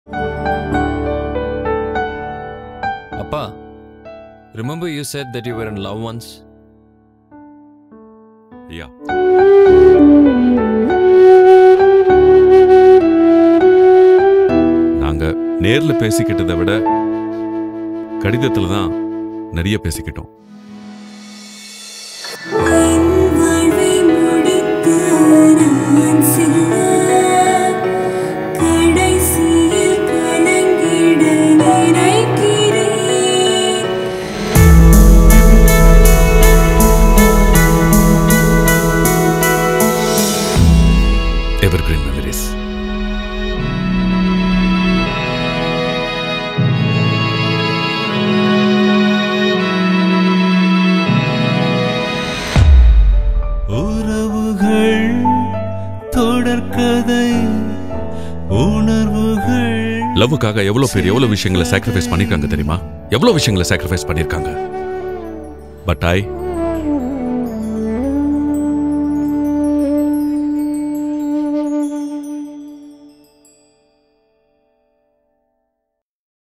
அப்பா remember you said that you were in love once ஐயா நாங்க நேர்ல பேசிக்கிட்டதை விட கடிதத்துல தான் நிறைய பேசிக்கிட்டோம் என் வாழ்வை முடித்து நான் செல்ல கடைசியில் கலங்கிட நினைக்கிறேன் எவர் கிரீன் மெமரிஸ் உறவுகள் தொடர்கதை உணர்வுகள் லவ்வுக்காக எவ்வளவு பேர் எவ்வளவு விஷயங்களை சாக்ரிஃபைஸ் பண்ணிருக்காங்க தெரியுமா எவ்வளவு விஷயங்களை சாக்ரிஃபைஸ் பண்ணிருக்காங்க பட் ஐ